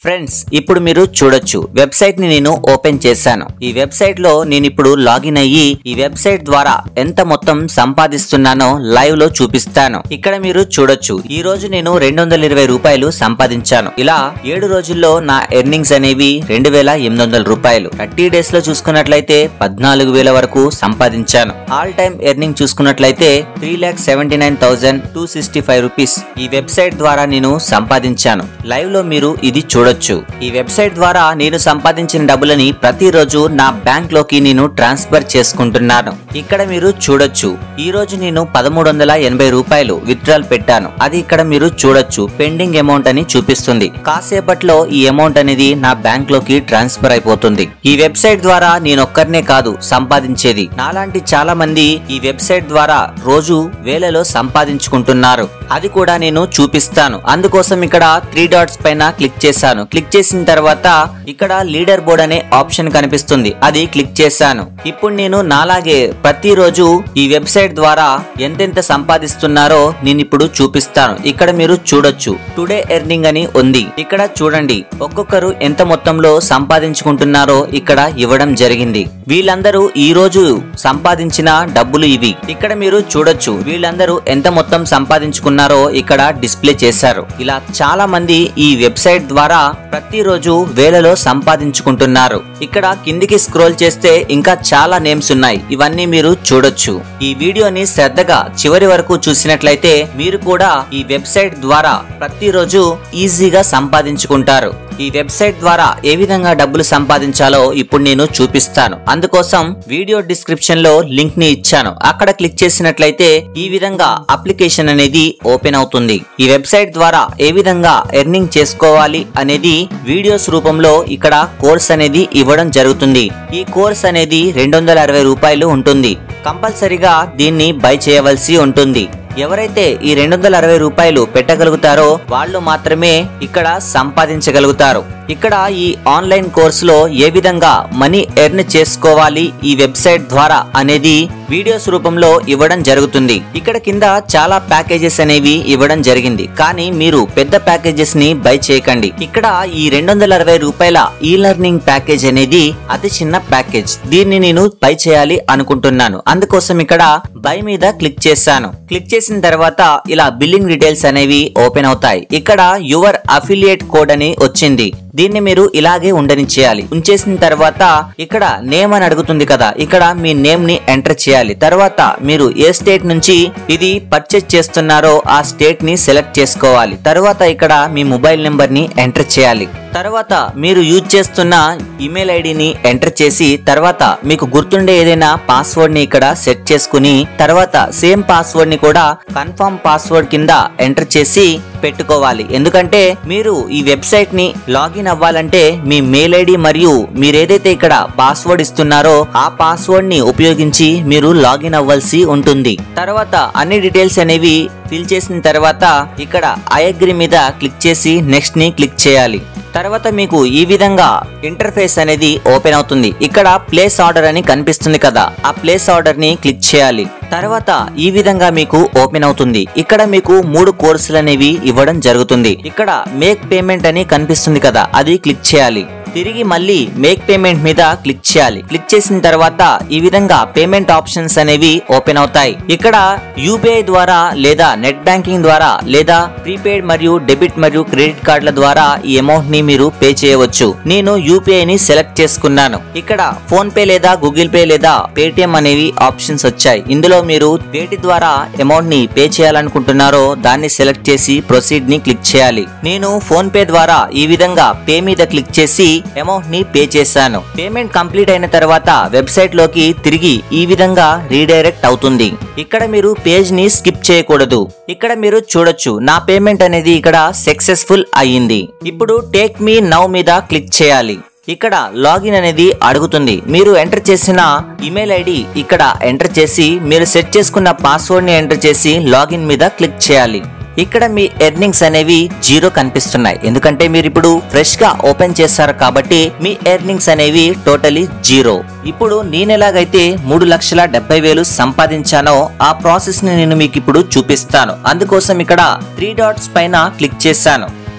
friends ఇప్పుడు మీరు చూడొచ్చు వెబ్సైట్ ని నేను ఓపెన్ చేశాను ఈ వెబ్సైట్ లో నేను ఇప్పుడు లాగిన్ అయ్యి ఈ వెబ్సైట్ ద్వారా ఎంత మొత్తం సంపాదిస్తున్నానో లైవ్ లో చూపిస్తాను ఇక్కడ మీరు చూడొచ్చు ఈ రోజు నేను రెండు వందల ఇరవై రూపాయలు సంపాదించాను ఇలా ఏడు రోజుల్లో నా ఎర్నింగ్స్ అనేవి రెండు వేల ఎనిమిది వందల రూపాయలు థర్టీ డేస్ లో చూసుకున్నట్లయితే పద్నాలుగు వేల వరకు సంపాదించాను ఆల్ టైమ్ ఎర్నింగ్ చూసుకున్నట్లయితే three lakh seventy nine thousand two sixty five rupees ఈ వెబ్సైట్ ద్వారా నేను సంపాదించాను లైవ్ లో మీరు ఇది చూడొచ్చు ఈ వెబ్సైట్ ద్వారా నేను సంపాదించిన డబ్బులని ప్రతిరోజు నా బ్యాంక్ లోకి నేను ట్రాన్స్ఫర్ చేసుకుంటున్నాను ఇక్కడ మీరు చూడొచ్చు ఈ రోజు నేను పదమూడు వందల ఎనభై రూపాయలు విత్డ్రాల్ పెట్టాను అది ఇక్కడ మీరు చూడొచ్చు పెండింగ్ అమౌంట్ అని చూపిస్తుంది కాసేపట్లో ఈ అమౌంట్ అనేది నా బ్యాంక్ లోకి ట్రాన్స్ఫర్ అయిపోతుంది ఈ వెబ్సైట్ ద్వారా నేను ఒక్కరినే కాదు సంపాదించేది నాలాంటి చాలా మంది ఈ వెబ్సైట్ ద్వారా రోజు వేలలో సంపాదించుకుంటున్నారు అది కూడా నేను చూపిస్తాను అందుకోసం ఇక్కడ త్రీ డాట్స్ పైన క్లిక్ చేశాను క్లిక్ చేసిన తర్వాత ఇక్కడ లీడర్ బోర్డ్ అనే ఆప్షన్ కనిపిస్తుంది అది క్లిక్ చేశాను ఇప్పుడు నేను నాలాగే ప్రతిరోజు ఈ వెబ్సైట్ ద్వారా ఎంతెంత సంపాదిస్తున్నారో నేను ఇప్పుడు చూపిస్తాను ఇక్కడ మీరు చూడొచ్చు టుడే ఎర్నింగ్ అని ఉంది ఇక్కడ చూడండి ఒక్కొక్కరు ఎంత మొత్తంలో సంపాదించుకుంటున్నారో ఇక్కడ ఇవ్వడం జరిగింది వీళ్ళందరూ ఈ రోజు సంపాదించిన డబ్బులు ఇవి ఇక్కడ మీరు చూడొచ్చు వీళ్ళందరూ ఎంత మొత్తం సంపాదించుకున్నారో ఇక్కడ డిస్ప్లే చేశారు ఇలా చాలా మంది ఈ వెబ్సైట్ ద్వారా ప్రతిరోజు వేలలో సంపాదించుకుంటున్నారు ఇక్కడ కిందికి స్క్రోల్ చేస్తే ఇంకా చాలా నేమ్స్ ఉన్నాయి ఇవన్నీ మీరు చూడొచ్చు ఈ వీడియోని శ్రద్ధగా చివరి వరకు చూసినట్లయితే మీరు కూడా ఈ వెబ్సైట్ ద్వారా ప్రతిరోజు ఈజీగా సంపాదించుకుంటారు ఈ వెబ్సైట్ ద్వారా ఏ విధంగా డబ్బులు సంపాదించాలో ఇప్పుడు నేను చూపిస్తాను అందుకోసం వీడియో డిస్క్రిప్షన్ లో లింక్ ని ఇచ్చాను అక్కడ క్లిక్ చేసినట్లయితే ఈ విధంగా అప్లికేషన్ అనేది ఓపెన్ అవుతుంది ఈ వెబ్సైట్ ద్వారా ఏ విధంగా ఎర్నింగ్ చేసుకోవాలి అనేది వీడియోస్ రూపంలో ఇక్కడ కోర్స్ అనేది ఇవ్వడం జరుగుతుంది ఈ కోర్స్ అనేది రెండు వందల అరవై రూపాయలు ఉంటుంది కంపల్సరిగా దీన్ని బై చేయవలసి ఉంటుంది ఎవరైతే ఈ రెండు వందల అరవై రూపాయలు పెట్టగలుగుతారో వాళ్ళు మాత్రమే ఇక్కడ సంపాదించగలుగుతారు ఇక్కడ ఈ ఆన్లైన్ కోర్సులో ఏ విధంగా మనీ ఎర్న్ చేసుకోవాలి ఈ వెబ్సైట్ ద్వారా అనేది వీడియోస్ రూపంలో ఇవ్వడం జరుగుతుంది ఇక్కడ కింద చాలా ప్యాకేజెస్ అనేవి ఇవ్వడం జరిగింది కానీ మీరు పెద్ద ప్యాకేజెస్ ని బై చేయకండి ఇక్కడ ఈ రెండు వందల అరవై రూపాయల ఈ లెర్నింగ్ ప్యాకేజ్ అనేది అతి చిన్న ప్యాకేజ్ దీన్ని నేను బై చేయాలి అనుకుంటున్నాను అందుకోసం ఇక్కడ బై మీద క్లిక్ చేశాను క్లిక్ చేసిన తర్వాత ఇలా బిల్లింగ్ డీటెయిల్స్ అనేవి ఓపెన్ అవుతాయి ఇక్కడ యువర్ అఫిలియేట్ కోడ్ అని వచ్చింది దీన్ని మీరు ఇలాగే ఉండనిచ్చేయాలి ఉంచేసిన తర్వాత ఇక్కడ నేమ్ అని అడుగుతుంది కదా ఇక్కడ మీ నేమ్ ని ఎంటర్ చేయాలి తర్వాత మీరు ఏ స్టేట్ నుంచి ఇది పర్చేస్ చేస్తున్నారో ఆ స్టేట్ ని సెలెక్ట్ చేసుకోవాలి తర్వాత ఇక్కడ మీ మొబైల్ నెంబర్ ని ఎంటర్ చేయాలి తర్వాత మీరు యూజ్ చేస్తున్న ఇమెయిల్ ఐడిని ఎంటర్ చేసి తర్వాత మీకు గుర్తుండే ఏదైనా పాస్వర్డ్ ని ఇక్కడ సెట్ చేసుకుని తర్వాత సేమ్ పాస్వర్డ్ ని కూడా కన్ఫర్మ్ పాస్వర్డ్ కింద ఎంటర్ చేసి పెట్టుకోవాలి ఎందుకంటే మీరు ఈ వెబ్సైట్ ని లాగిన్ అవ్వాలంటే మీ మెయిల్ ఐడి మరియు మీరు ఏదైతే ఇక్కడ పాస్వర్డ్ ఇస్తున్నారో ఆ పాస్వర్డ్ ని ఉపయోగించి మీరు లాగిన్ అవ్వాల్సి ఉంటుంది తర్వాత అన్ని డీటెయిల్స్ అనేవి ఫిల్ చేసిన తర్వాత ఇక్కడ ఐ అగ్రి మీద క్లిక్ చేసి నెక్స్ట్ ని క్లిక్ చేయాలి తర్వాత మీకు ఈ విధంగా ఇంటర్ఫేస్ అనేది ఓపెన్ అవుతుంది ఇక్కడ ప్లేస్ ఆర్డర్ అని కనిపిస్తుంది కదా ఆ ప్లేస్ ఆర్డర్ ని క్లిక్ చేయాలి తర్వాత ఈ విధంగా మీకు ఓపెన్ అవుతుంది ఇక్కడ మీకు మూడు కోర్సులు అనేవి ఇవ్వడం జరుగుతుంది ఇక్కడ మేక్ పేమెంట్ అని కనిపిస్తుంది కదా అది క్లిక్ చేయాలి తిరిగి మళ్ళీ మేక్ పేమెంట్ మీద క్లిక్ చేయాలి క్లిక్ చేసిన తర్వాత ఈ విధంగా పేమెంట్ ఆప్షన్స్ అనేవి ఓపెన్ అవుతాయి ఇక్కడ యూపీఐ ద్వారా లేదా నెట్ బ్యాంకింగ్ ద్వారా లేదా ప్రీపెయిడ్ మరియు డెబిట్ మరియు క్రెడిట్ కార్డుల ద్వారా ఈ అమౌంట్ ని మీరు పే చేయవచ్చు నేను యూపీఐ ని సెలెక్ట్ చేసుకున్నాను ఇక్కడ ఫోన్ పే లేదా గూగుల్ పే లేదా పేటిఎం అనేవి ఆప్షన్స్ వచ్చాయి ఇందులో మీరు వేటి ద్వారా అమౌంట్ ని పే చేయాలనుకుంటున్నారో దాన్ని సెలెక్ట్ చేసి ప్రొసీడ్ ని క్లిక్ చేయాలి నేను ఫోన్ పే ద్వారా ఈ విధంగా పే మీద క్లిక్ చేసి అమౌంట్ ని పే చేశాను పేమెంట్ కంప్లీట్ అయిన తర్వాత వెబ్సైట్ లోకి తిరిగి ఈ విధంగా రీడైరెక్ట్ అవుతుంది ఇక్కడ మీరు పేజ్ ని స్కిప్ చేయకూడదు ఇక్కడ మీరు చూడొచ్చు నా పేమెంట్ అనేది ఇక్కడ సక్సెస్ఫుల్ అయ్యింది ఇప్పుడు టేక్ మీ నౌ మీద క్లిక్ చేయాలి ఇక్కడ లాగిన్ అనేది అడుగుతుంది మీరు ఎంటర్ చేసిన ఇమెయిల్ ఐడి ఇక్కడ ఎంటర్ చేసి మీరు సెట్ చేసుకున్న పాస్వర్డ్ ని ఎంటర్ చేసి లాగిన్ మీద క్లిక్ చేయాలి ఇక్కడ మీ ఎర్నింగ్స్ అనేవి జీరో కనిపిస్తున్నాయి ఎందుకంటే మీరు ఇప్పుడు ఫ్రెష్ గా ఓపెన్ చేస్తారు కాబట్టి మీ ఎర్నింగ్స్ అనేవి టోటలీ జీరో ఇప్పుడు నేను ఎలాగైతే మూడు లక్షల డెబ్బై వేలు సంపాదించానో ఆ ప్రాసెస్ ని నేను మీకు ఇప్పుడు చూపిస్తాను అందుకోసం ఇక్కడ త్రీ డాట్స్ పైన క్లిక్ చేశాను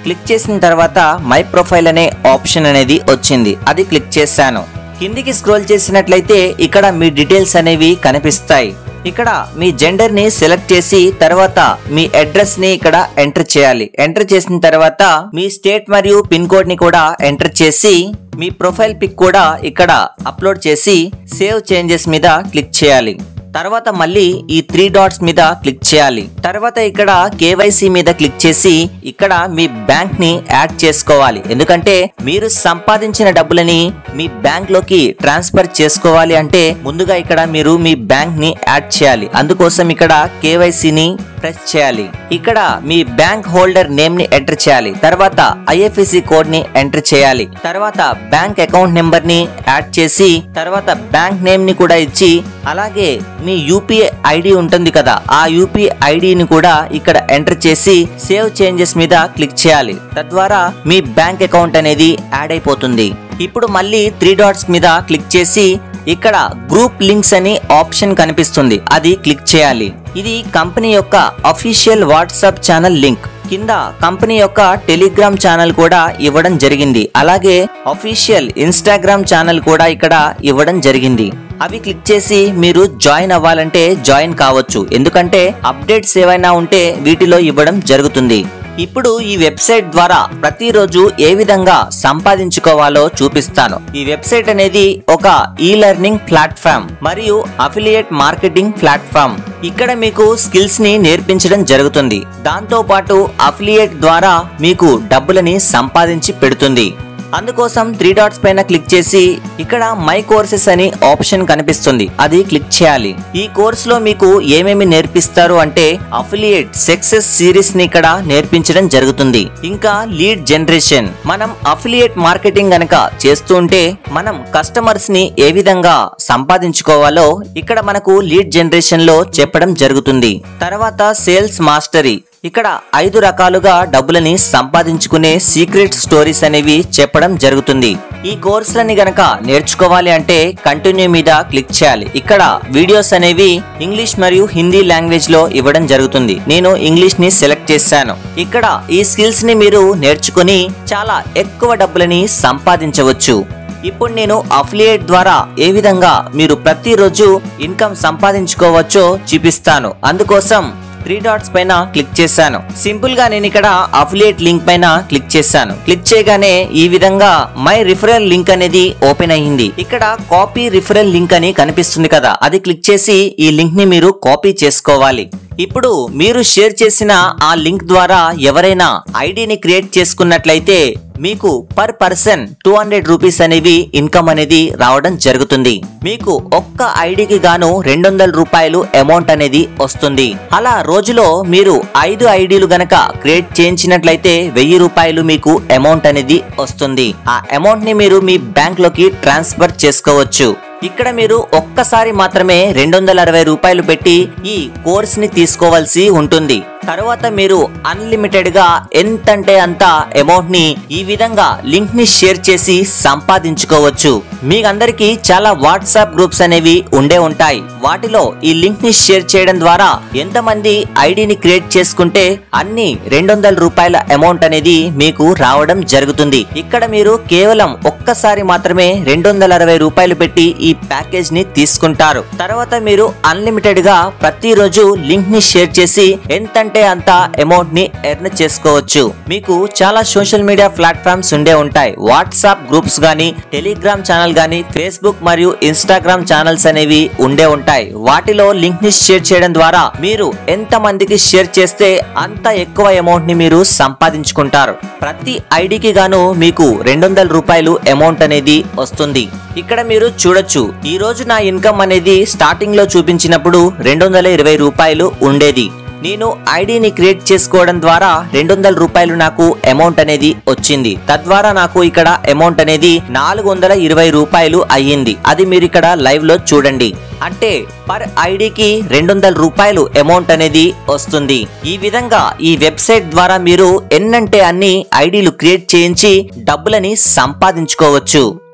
క్లిక్ చేసిన తర్వాత మై ప్రొఫైల్ అనే ఆప్షన్ అనేది వచ్చింది అది క్లిక్ చేశాను కిందికి స్క్రోల్ చేసినట్లయితే ఇక్కడ మీ డీటెయిల్స్ అనేవి కనిపిస్తాయి ఇక్కడ మీ జెండర్ ని సెలెక్ట్ చేసి తర్వాత మీ అడ్రస్ ని ఇక్కడ ఎంటర్ చేయాలి ఎంటర్ చేసిన తర్వాత మీ స్టేట్ మరియు పిన్ కోడ్ ని కూడా ఎంటర్ చేసి మీ ప్రొఫైల్ పిక్ కూడా ఇక్కడ అప్లోడ్ చేసి సేవ్ చేంజెస్ మీద క్లిక్ చేయాలి తర్వాత మళ్ళీ ఈ త్రీ డాట్స్ మీద క్లిక్ చేయాలి తర్వాత ఇక్కడ కేవైసీ మీద క్లిక్ చేసి ఇక్కడ మీ బ్యాంక్ ని యాడ్ చేసుకోవాలి ఎందుకంటే మీరు సంపాదించిన డబ్బులని మీ బ్యాంక్ లోకి ట్రాన్స్ఫర్ చేసుకోవాలి అంటే ముందుగా ఇక్కడ మీరు మీ బ్యాంక్ ని యాడ్ చేయాలి అందుకోసం ఇక్కడ కేవైసీని ప్రెస్ చేయాలి ఇక్కడ మీ బ్యాంక్ హోల్డర్ నేమ్ ని ఎంటర్ చేయాలి తర్వాత ఐఎఫ్ఎస్సి కోడ్ ని ఎంటర్ చేయాలి తర్వాత బ్యాంక్ అకౌంట్ నెంబర్ ని యాడ్ చేసి తర్వాత బ్యాంక్ నేమ్ ని కూడా ఇచ్చి అలాగే మీ యూపీఐ ఐడి ఉంటుంది కదా ఆ యూపీఐ ఐడిని కూడా ఇక్కడ ఎంటర్ చేసి సేవ్ చేంజెస్ మీద క్లిక్ చేయాలి తద్వారా మీ బ్యాంక్ అకౌంట్ అనేది యాడ్ అయిపోతుంది ఇప్పుడు మళ్ళీ త్రీ డాట్స్ మీద క్లిక్ చేసి ఇక్కడ గ్రూప్ లింక్స్ అని ఆప్షన్ కనిపిస్తుంది అది క్లిక్ చేయాలి ఇది కంపెనీ యొక్క అఫీషియల్ వాట్సాప్ ఛానల్ లింక్ కింద కంపెనీ యొక్క టెలిగ్రామ్ ఛానల్ కూడా ఇవ్వడం జరిగింది అలాగే అఫీషియల్ ఇన్స్టాగ్రామ్ ఛానల్ కూడా ఇక్కడ ఇవ్వడం జరిగింది అవి క్లిక్ చేసి మీరు జాయిన్ అవ్వాలంటే జాయిన్ కావచ్చు ఎందుకంటే అప్డేట్స్ ఏవైనా ఉంటే వీటిలో ఇవ్వడం జరుగుతుంది ఇప్పుడు ఈ వెబ్సైట్ ద్వారా ప్రతిరోజు ఏ విధంగా సంపాదించుకోవాలో చూపిస్తాను ఈ వెబ్సైట్ అనేది ఒక ఈ లెర్నింగ్ ప్లాట్ఫామ్ మరియు అఫిలియేట్ మార్కెటింగ్ ప్లాట్ఫామ్ ఇక్కడ మీకు స్కిల్స్ ని నేర్పించడం జరుగుతుంది దాంతో పాటు అఫిలియేట్ ద్వారా మీకు డబ్బులని సంపాదించి పెడుతుంది అందుకోసం త్రీ డాట్స్ పైన క్లిక్ చేసి ఇక్కడ మై కోర్సెస్ అని ఆప్షన్ కనిపిస్తుంది అది క్లిక్ చేయాలి ఈ కోర్స్ లో మీకు ఏమేమి నేర్పిస్తారు అంటే అఫిలియేట్ సక్సెస్ సిరీస్ ని ఇక్కడ నేర్పించడం జరుగుతుంది ఇంకా లీడ్ జనరేషన్ మనం అఫిలియేట్ మార్కెటింగ్ గనక చేస్తుంటే మనం కస్టమర్స్ ని ఏ విధంగా సంపాదించుకోవాలో ఇక్కడ మనకు లీడ్ జనరేషన్ లో చెప్పడం జరుగుతుంది తర్వాత సేల్స్ మాస్టరీ ఇక్కడ ఐదు రకాలుగా డబ్బులని సంపాదించుకునే సీక్రెట్ స్టోరీస్ అనేవి చెప్పడం జరుగుతుంది ఈ కోర్సులని గనక నేర్చుకోవాలి అంటే కంటిన్యూ మీద క్లిక్ చేయాలి ఇక్కడ వీడియోస్ అనేవి ఇంగ్లీష్ మరియు హిందీ లాంగ్వేజ్ లో ఇవ్వడం జరుగుతుంది నేను ఇంగ్లీష్ ని సెలెక్ట్ చేశాను ఇక్కడ ఈ స్కిల్స్ ని మీరు నేర్చుకుని చాలా ఎక్కువ డబ్బులని సంపాదించవచ్చు ఇప్పుడు నేను అఫిలియేట్ ద్వారా ఏ విధంగా మీరు ప్రతిరోజు ఇన్కమ్ సంపాదించుకోవచ్చో చూపిస్తాను అందుకోసం త్రీ డాట్స్ పైన క్లిక్ చేశాను సింపుల్ గా నేను ఇక్కడ అఫిలియేట్ లింక్ పైన క్లిక్ చేశాను క్లిక్ చేయగానే ఈ విధంగా మై రిఫరల్ లింక్ అనేది ఓపెన్ అయ్యింది ఇక్కడ కాపీ రిఫరల్ లింక్ అని కనిపిస్తుంది కదా అది క్లిక్ చేసి ఈ లింక్ ని మీరు కాపీ చేసుకోవాలి ఇప్పుడు మీరు షేర్ చేసిన ఆ లింక్ ద్వారా ఎవరైనా ఐడిని క్రియేట్ చేసుకున్నట్లయితే మీకు per person two hundred rupees అనేవి ఇన్కమ్ అనేది రావడం జరుగుతుంది మీకు ఒక్క ఐడికి గాను రెండు వందల రూపాయలు అమౌంట్ అనేది వస్తుంది అలా రోజులో మీరు ఐదు ఐడీలు గనక క్రియేట్ చేయించినట్లయితే వెయ్యి రూపాయలు మీకు అమౌంట్ అనేది వస్తుంది ఆ అమౌంట్ ని మీరు మీ బ్యాంక్ లోకి ట్రాన్స్ఫర్ చేసుకోవచ్చు ఇక్కడ మీరు ఒక్కసారి మాత్రమే రెండు వందల అరవై రూపాయలు పెట్టి ఈ కోర్స్ ని తీసుకోవాల్సి ఉంటుంది తర్వాత మీరు అన్లిమిటెడ్ గా ఎంతంటే అంత అమౌంట్ ని ఈ విధంగా లింక్ ని షేర్ చేసి సంపాదించుకోవచ్చు మీకందరికి చాలా వాట్సాప్ గ్రూప్స్ అనేవి ఉండే ఉంటాయి వాటిలో ఈ లింక్ ని షేర్ చేయడం ద్వారా ఎంతమంది ఐడిని క్రియేట్ చేసుకుంటే అన్ని రెండు వందల రూపాయల అమౌంట్ అనేది మీకు రావడం జరుగుతుంది ఇక్కడ మీరు కేవలం ఒక్కసారి మాత్రమే రెండు వందల అరవై రూపాయలు పెట్టి ఈ ప్యాకేజ్ ని తీసుకుంటారు తర్వాత మీరు అన్లిమిటెడ్ గా ప్రతిరోజు లింక్ ని షేర్ చేసి ఎంతంటే అంత అమౌంట్ ని ఎర్న్ చేసుకోవచ్చు మీకు చాలా సోషల్ మీడియా ప్లాట్ఫామ్స్ ఉండే ఉంటాయి వాట్సాప్ గ్రూప్స్ గానీ టెలిగ్రామ్ ఛానల్ గానీ ఫేస్బుక్ మరియు ఇన్స్టాగ్రామ్ ఛానల్స్ అనేవి ఉండే ఉంటాయి వాటిలో లింక్ ని షేర్ చేయడం ద్వారా మీరు ఎంత మందికి షేర్ చేస్తే అంత ఎక్కువ అమౌంట్ ని మీరు సంపాదించుకుంటారు ప్రతి ఐడికి గాను మీకు రెండు వందల రూపాయలు అమౌంట్ అనేది వస్తుంది ఇక్కడ మీరు చూడొచ్చు ఈ రోజు నా ఇన్కమ్ అనేది స్టార్టింగ్ లో చూపించినప్పుడు రెండు వందల ఇరవై రూపాయలు ఉండేది నేను ఐడిని క్రియేట్ చేసుకోవడం ద్వారా రెండు వందల రూపాయలు నాకు అమౌంట్ అనేది వచ్చింది తద్వారా నాకు ఇక్కడ అమౌంట్ అనేది నాలుగు వందల ఇరవై రూపాయలు అయ్యింది అది మీరు ఇక్కడ లైవ్ లో చూడండి అంటే పర్ ఐడికి రెండు వందల రూపాయలు అమౌంట్ అనేది వస్తుంది ఈ విధంగా ఈ వెబ్సైట్ ద్వారా మీరు ఎన్నంటే అన్ని ఐడీలు క్రియేట్ చేయించి డబ్బులని సంపాదించుకోవచ్చు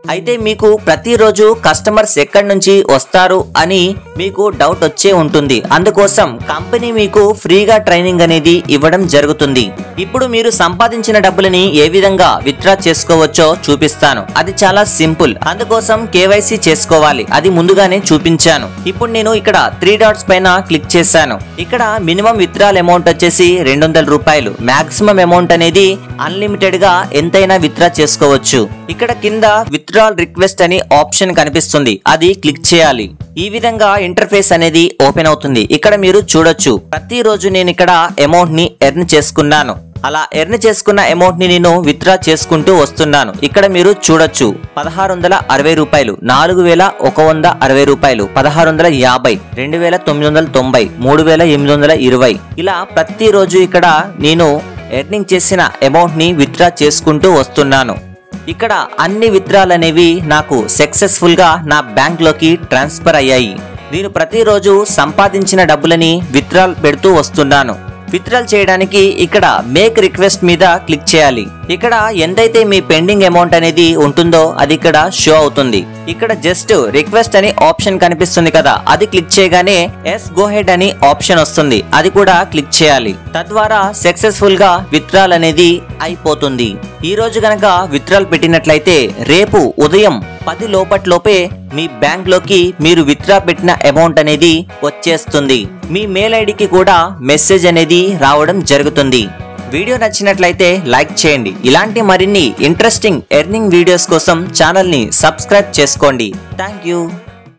అయితే మీకు ప్రతిరోజు కస్టమర్స్ ఎక్కడి నుంచి వస్తారు అని మీకు డౌట్ వచ్చే ఉంటుంది అందుకోసం కంపెనీ మీకు ఫ్రీగా ట్రైనింగ్ అనేది ఇవ్వడం జరుగుతుంది ఇప్పుడు మీరు సంపాదించిన డబ్బులని ఏ విధంగా విత్డ్రా చేసుకోవచ్చో చూపిస్తాను అది చాలా సింపుల్ అందుకోసం కేవైసీ చేసుకోవాలి అది ముందుగానే చూపించాను ఇప్పుడు నేను ఇక్కడ త్రీ డాట్స్ పైన క్లిక్ చేశాను ఇక్కడ మినిమం విత్డ్రాల్ అమౌంట్ వచ్చేసి రెండు వందల రూపాయలు మాక్సిమం అమౌంట్ అనేది అన్లిమిటెడ్ గా ఎంతైనా విత్డ్రా చేసుకోవచ్చు ఇక్కడ కింద విత్డ్రాల్ రిక్వెస్ట్ అని ఆప్షన్ కనిపిస్తుంది అది క్లిక్ చేయాలి ఈ విధంగా ఇంటర్ఫేస్ అనేది ఓపెన్ అవుతుంది ఇక్కడ మీరు చూడొచ్చు ప్రతిరోజు నేను ఇక్కడ అమౌంట్ ని ఎర్న్ చేసుకున్నాను అలా ఎర్న్ చేసుకున్న అమౌంట్ ని నేను విత్డ్రా చేసుకుంటూ వస్తున్నాను ఇక్కడ మీరు చూడొచ్చు పదహారు వందల అరవై రూపాయలు నాలుగు వేల ఒక వంద అరవై రూపాయలు పదహారు వందల యాభై రెండు వేల తొమ్మిది వందల తొంభై మూడు వేల ఎనిమిది వందల ఇరవై ఇలా ప్రతిరోజు ఇక్కడ నేను ఎర్నింగ్ చేసిన అమౌంట్ ని విత్డ్రా చేసుకుంటూ వస్తున్నాను ఇక్కడ అన్ని విత్డ్రాలు అనేవి నాకు సక్సెస్ఫుల్ గా నా బ్యాంక్ లోకి ట్రాన్స్ఫర్ అయ్యాయి నేను ప్రతిరోజు సంపాదించిన డబ్బులని విత్డ్రాల్ పెడుతూ వస్తున్నాను విత్డ్రాల్ చేయడానికి ఇక్కడ మేక్ రిక్వెస్ట్ మీద క్లిక్ చేయాలి ఇక్కడ ఎంతైతే మీ పెండింగ్ అమౌంట్ అనేది ఉంటుందో అది ఇక్కడ షో అవుతుంది ఇక్కడ జస్ట్ రిక్వెస్ట్ అని ఆప్షన్ కనిపిస్తుంది కదా అది క్లిక్ చేయగానే ఎస్ గో హెడ్ అని ఆప్షన్ వస్తుంది అది కూడా క్లిక్ చేయాలి తద్వారా సక్సెస్ఫుల్ గా విత్డ్రాల్ అనేది అయిపోతుంది ఈ రోజు గనక విత్డ్రాల్ పెట్టినట్లయితే రేపు ఉదయం పది లోపట్లోపే మీ బ్యాంక్ లోకి మీరు విత్డ్రా పెట్టిన అమౌంట్ అనేది వచ్చేస్తుంది మీ మెయిల్ ఐడికి కూడా మెసేజ్ అనేది రావడం జరుగుతుంది వీడియో నచ్చినట్లయితే లైక్ చేయండి ఇలాంటి మరిన్ని ఇంట్రెస్టింగ్ ఎర్నింగ్ వీడియోస్ కోసం ఛానల్ని సబ్స్క్రైబ్ చేసుకోండి థ్యాంక్ యూ